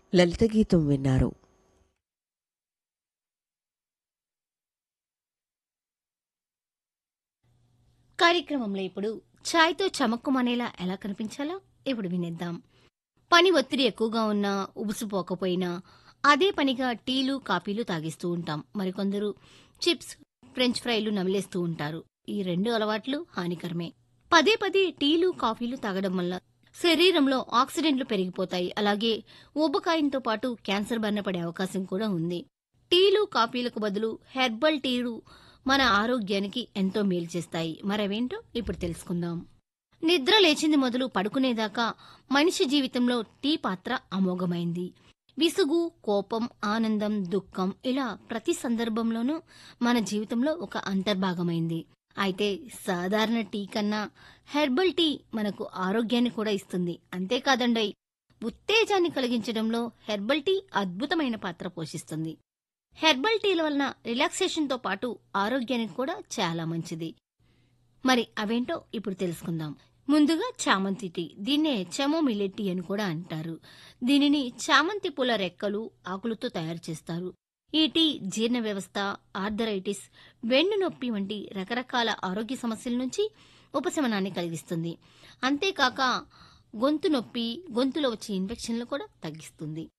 లలిత గీతం విన్నారు కార్యక్రమంలో ఇప్పుడు ఛాయ్తో చమక్కుమనేలా ఎలా కనిపించాలో ఇప్పుడు వినేద్దాం పని ఒత్తిడి ఎక్కువగా ఉన్నా ఉబుసుపోకపోయినా అదే పనిగా టీలు కాఫీలు తాగిస్తూ ఉంటాం మరికొందరు చిప్స్ ఫ్రెంచ్ ఫ్రైలు నమిలేస్తూ ఉంటారు ఈ రెండు అలవాట్లు హానికరమే పదే పదే టీలు కాఫీలు తాగడం వల్ల శరీరంలో ఆక్సిడెంట్లు పెరిగిపోతాయి అలాగే ఊబకాయంతో పాటు క్యాన్సర్ బారిన పడే అవకాశం కూడా ఉంది టీలు కాఫీలకు బదులు హెర్బల్ టీలు మన ఆరోగ్యానికి ఎంతో మేలు చేస్తాయి మరవేంటో ఇప్పుడు తెలుసుకుందాం నిద్ర లేచింది మొదలు పడుకునేదాకా మనిషి జీవితంలో టీ పాత్ర అమోఘమైంది విసుగు కోపం ఆనందం దుఃఖం ఇలా ప్రతి సందర్భంలోనూ మన జీవితంలో ఒక అంతర్భాగమైంది అయితే సాధారణ టీ కన్నా హెర్బల్ టీ మనకు ఆరోగ్యాన్ని కూడా ఇస్తుంది అంతేకాదండోయ్ ఉత్తేజాన్ని కలిగించడంలో హెర్బల్ టీ అద్భుతమైన పాత్ర పోషిస్తుంది హెర్బల్ టీల వలన రిలాక్సేషన్తో పాటు ఆరోగ్యానికి కూడా చాలా మంచిది మరి అవేంటో ఇప్పుడు తెలుసుకుందాం ముందుగా చామంతి టీ దీన్నే చెమోమిలే టీ అని కూడా అంటారు దీనిని చామంతి పూల రెక్కలు ఆకులతో తయారు చేస్తారు ఈ టీ జీర్ణ వ్యవస్థ ఆర్థరైటిస్ వెన్ను నొప్పి వంటి రకరకాల ఆరోగ్య సమస్యల నుంచి ఉపశమనాన్ని కలిగిస్తుంది అంతేకాక గొంతు నొప్పి గొంతులో వచ్చే ఇన్ఫెక్షన్లు కూడా తగ్గిస్తుంది